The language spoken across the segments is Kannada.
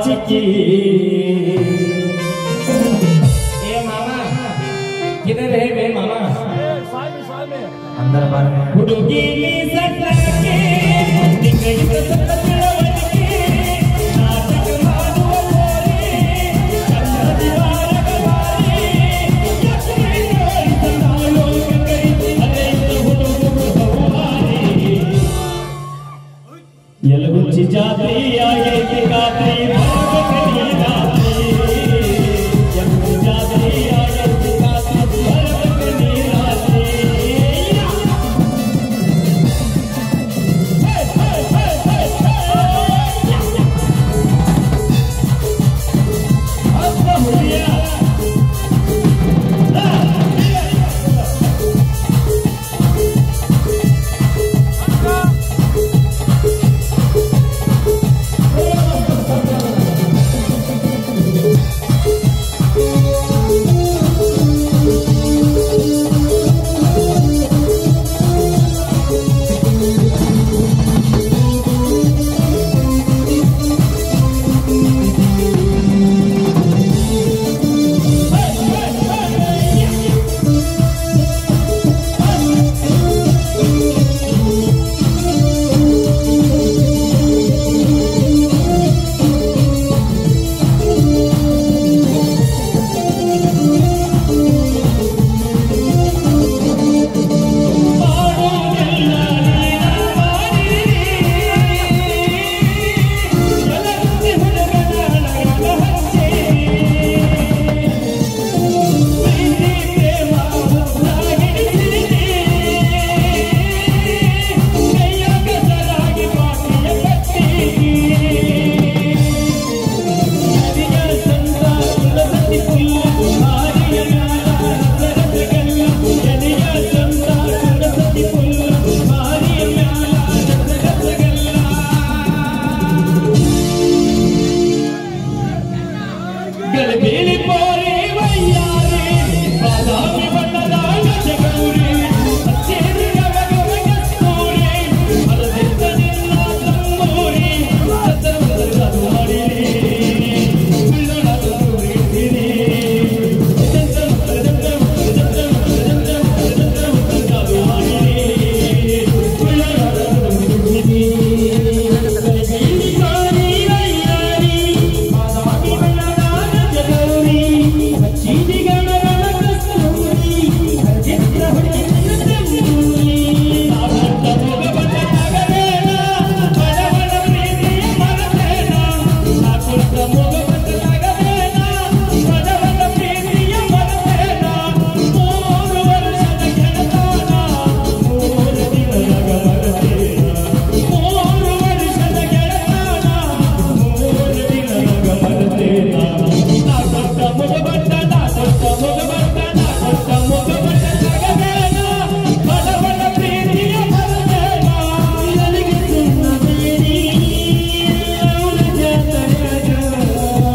ನಾಚಿಕೆ ಏ ಮಾಮ ಕಿಧರ್ ಹೇ ಬೇ ಮಾಮ अंदर बार में ಹುಡುಗಿ ನೀ ಸಣ್ಣಕ್ಕೆ ನಿಂಗೈದ ಸಣ್ಣ ತಿಳುವಳಿಕೆ ನಾಟಕ ಮಾಡುವ ಬೋರೆ ಕನ್ನಡಿ ವಾರಗವಾರೆ ಯಾಕೆ ನೋಡಿದ ನಾಳು ಗಂಗೈತಿ ಅದೈತ ಹುಡುಗರು ಬಹುಮಾರಿ ಎಲಗುಚ್ಚಿ ಜಾತ್ರೆ ಆಗೈತಿ ಖಾತ್ರಿ ಭಾಗವತಿ ರಾತ್ರಿ ಎಲಗುಚ್ಚಿ ಜಾತ್ರೆ ಆಗೈತಿ ಖಾತ್ರಿ ಭಾಗವತಿ ರಾತ್ರಿ ಗಲಬೇಲಿ ಪೋರೆ ವಯ್ಯಾರೆ ಬಾದಾಮಿ ಬಣ್ಣದ ಗಜಗೌರಿ ಹಚ್ಚೇರಿ ಗಗಗವ ಕಸ್ತೂರಿ ಮರದಿಂದ ನಿನ್ನ ತಮ್ಮೂರಿ ಸತ್ತರವರದು ಮಾಡಿರಿ ಬಿಳ್ಳೊಳದು ಇಟ್ಟಿರಿ ಪ್ರೀತಿಯ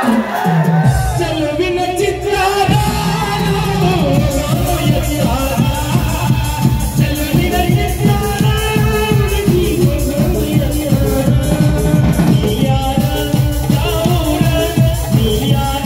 ಚೆಲುವಿನ ಚಿತ್ತಾರ ಚೆಲುವಿನ ಚಿತ್ತಾರ ನೀಯಾರ ಯಾವೂರ ನೀಯಾರ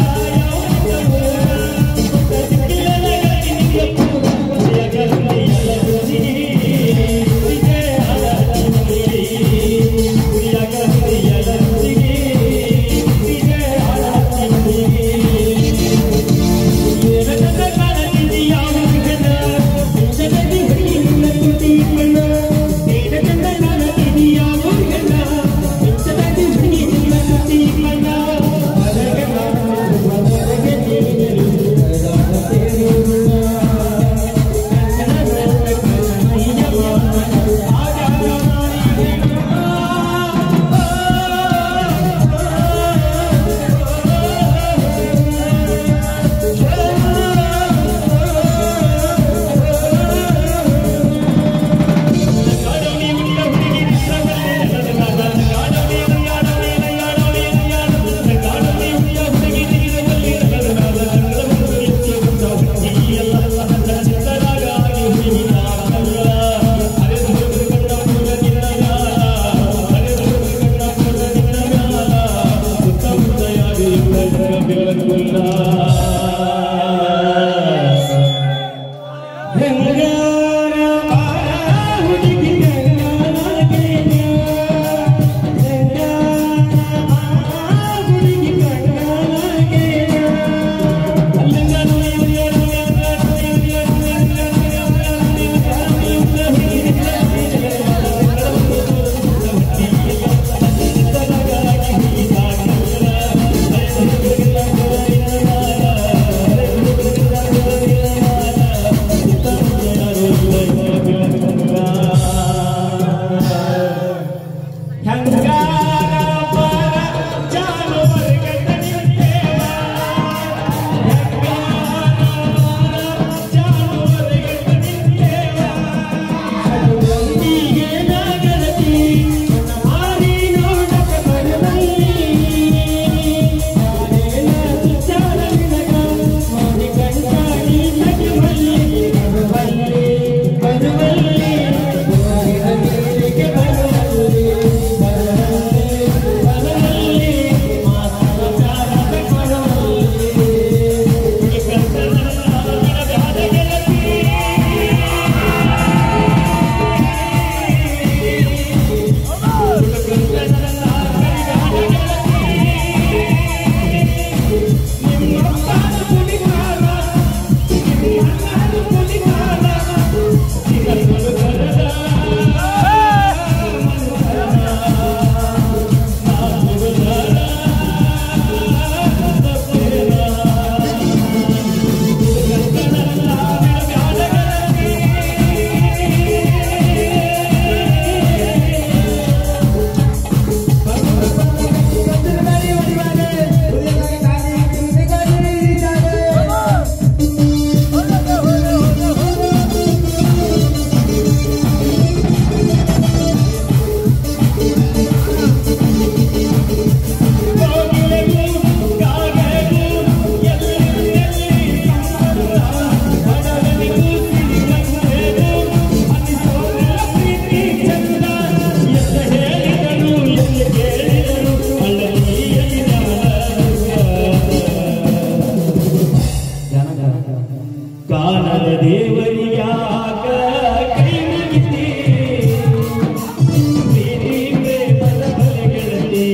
ಕಾಣದ ದೇವರಿಯಾಗ ಕೈ ಮುಗಿತಿ ಪ್ರೀತಿ ಪ್ರೇಮದ ಬಲಗೆಳತಿ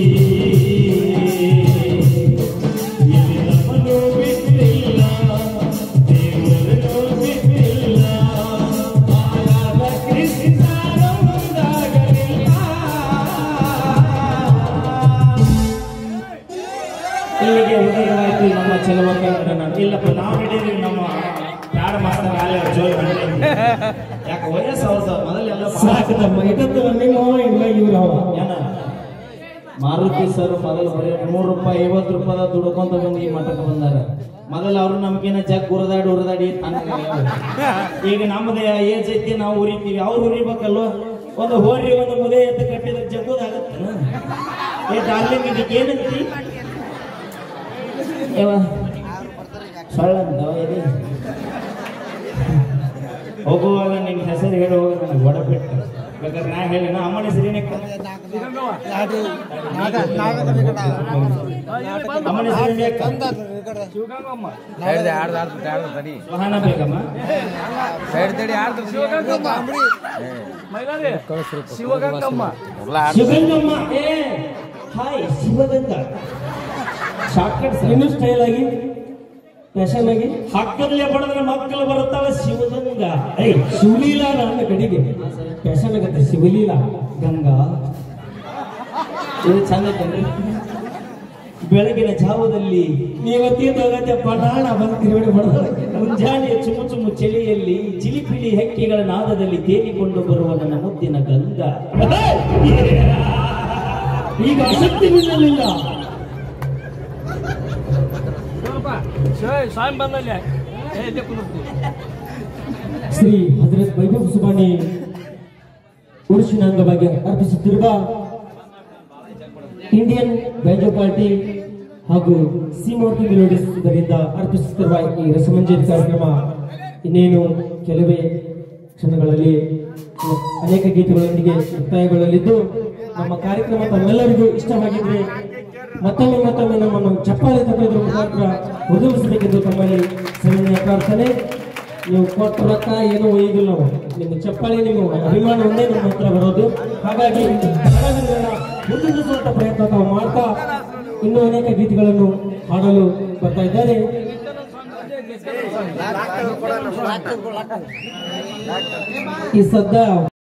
ಎಲ್ಲಿ ನಮ್ಮನ್ನು ಬಿಟ್ಟಿಲ್ಲ ದೇವರನ್ನು ಬಿಟ್ಟಿಲ್ಲ ಆಗಾಗ ಕೃಷ್ಣನ ಮುಂದಾಗಲಿಲ್ಲ ಇಲ್ಲಿಗೆ ಉದಯವಾಯಿತು ನಮ್ಮ ಚೆಲುವಕ್ಕ ಇಲ್ಲಪ್ಪ ನಾವು ಹಿಡೀವಿ ನಮ್ಮ ಯಾರ ಮಾಸ್ತರ್ ಆಲೆ ಜೋಯ್ ಯಾಕೆ ವಯಸ್ಸು ಅವ್ರದ್ದು ಮೊದಲೆಲ್ಲ ಸಾಕದಮ್ಮ ಇದತ್ತು ನಿಮ್ಮ ಇಲ್ಲ ಇವ್ರವ ಏನ ಮಾರುತಿ ಸರ್ ಮೊದಲು ಬರೀ ನೂರು ರೂಪಾಯಿ ಐವತ್ತು ರೂಪಾಯಿ ದುಡ್ಕೊಂತ ಬಂದು ಈ ಮಠಕ್ಕೆ ಬಂದಾರ ಮೊದಲು ಅವ್ರು ನಮ್ಗೇನ ಜಗ್ ಉರದಾಡಿ ಉರದಾಡಿ ಈಗ ನಮ್ಮದೇ ಏಜ್ ಐತಿ ನಾವು ಉರಿತೀವಿ ಅವ್ರು ಉರಿಬೇಕಲ್ವ ಒಂದು ಹೋರಿ ಒಂದು ಮುದೆ ಎದ್ದು ಕಟ್ಟಿದ್ರೆ ಜಗ್ಗೋದಾಗತ್ತೆ ಏ ಡಾರ್ಲಿಂಗ್ ಇದಕ್ಕೆ ಏನಂತಿ ಯಾವ ಸೊಳ್ಳಂದ ಎದೆ ಹೋಗುವಾಗ ನಿನ್ನ ಹೆಸರು ಹೇಳುವಾಗ ನನಗೆ ಒಡಪೆಟ್ಟು ಬೇಕಾದ್ರೆ ನಾ ಹೇಳಿ ನಾ ಅಮ್ಮನ ಹೆಸರೇನೆ ಅಮ್ಮನ ಹೆಸರೇನೆ ಸೈಡ್ ಆಡ್ದ ಆಡ್ದ ಆಡ್ದ ತಡಿ ವಾಹನ ಬೇಕಮ್ಮ ಸೈಡ್ ತಡಿ ಆಡ್ದ ಶಿವಗಂಗಮ್ಮ ಶಿವಗಂಗಮ್ಮ ಏ ಹಾಯ್ ಶಿವಗಂಗ ಶಾರ್ಟ್ಕಟ್ ಇನ್ನು ಸ್ಟೈಲ್ ಆಗಿ ಫ್ಯಾಷನ್ ಆಗಿ ಹಕ್ಕದಲ್ಲೇ ಬಡದ್ರೆ ಮಕ್ಕಳು ಬರುತ್ತಾವೆ ಶಿವಗಂಗ ಏಯ್ ಶಿವಲೀಲಾ ನನ್ನ ಕಡೆಗೆ ಫ್ಯಾಷನ್ ಆಗತ್ತೆ ಶಿವಲೀಲಾ ಗಂಗಾ ಇದು ಚಂದ ಐತೇನ್ರಿ ಬೆಳಗಿನ ಜಾವದಲ್ಲಿ ನೀವತ್ತಿಂದ ಹೋಗತ್ತೆ ಪಟಾಣ ಬಂದು ತಿರುಗಡೆ ಹೊಡೆದ ಮುಂಜಾನೆಯ ಚುಮು ಚುಮು ಚಳಿಯಲ್ಲಿ ಚಿಲಿಪಿಲಿ ಹಕ್ಕಿಗಳ ನಾದದಲ್ಲಿ ತೇಲಿಕೊಂಡು ಬರುವ ನನ್ನ ಮುದ್ದಿನ ಗಂಧ ಈಗ ಆಸಕ್ತಿ ಬಿಡಲಿಲ್ಲ ಸ್ವಾಮಿ ಬಂದಲ್ಲಿ ಏ ಇಲ್ಲೇ ಕುಂದಿರ್ತೀವಿ ಶ್ರೀ ಹಜರತ್ ವೈಭವ್ ಸುಬಾನಿ ಉರುಷಿನ ಅಂಗವಾಗಿ ಅರ್ಪಿಸುತ್ತಿರುವ ಇಂಡಿಯನ್ ಬ್ಯಾಂಜೋ ಪಾರ್ಟಿ ಹಾಗೂ ಸಿಮೂರ್ತಿ ಮೆಲೋಡಿಸ್ ಇದರಿಂದ ಅರ್ಪಿಸುತ್ತಿರುವ ಈ ರಸಮಂಜರಿ ಕಾರ್ಯಕ್ರಮ ಇನ್ನೇನು ಕೆಲವೇ ಕ್ಷಣಗಳಲ್ಲಿ ಅನೇಕ ಗೀತೆಗಳೊಂದಿಗೆ ಮುಕ್ತಾಯಗೊಳ್ಳಲಿದ್ದು ನಮ್ಮ ಕಾರ್ಯಕ್ರಮ ತಮ್ಮೆಲ್ಲರಿಗೂ ಇಷ್ಟವಾಗಿದ್ರೆ ಮತ್ತೊಮ್ಮೆ ಮತ್ತೊಮ್ಮೆ ನಮ್ಮನ್ನು ಚಪ್ಪಾಳೆ ತಗೊಳ್ಳೋದ್ರ ಮುಖಾಂತರ ಉದುರಿಸಬೇಕೆಂದು ತಮ್ಮಲ್ಲಿ ಸವಿನಯ ಪ್ರಾರ್ಥನೆ ನೀವು ಕೊಟ್ಟ ರೊಕ್ಕ ಏನು ಒಯ್ದಿಲ್ಲ ನಾವು ನಿಮ್ಮ ಚಪ್ಪಾಳೆ ನಿಮ್ಮ ಅಭಿಮಾನ ಒಂದೇ ನಮ್ಮ ಹತ್ರ ಬರೋದು ಹಾಗಾಗಿ ಕಲಾವಿದರನ್ನ ಮುಂದುವರಿಸುವಂತ ಪ್ರಯತ್ನ ತಾವು ಮಾಡ್ತಾ ಇನ್ನೂ ಅನೇಕ ಗೀತೆಗಳನ್ನು ಹಾಡಲು ಬರ್ತಾ ಇದ್ದಾರೆ ಈ ಸದ್ದ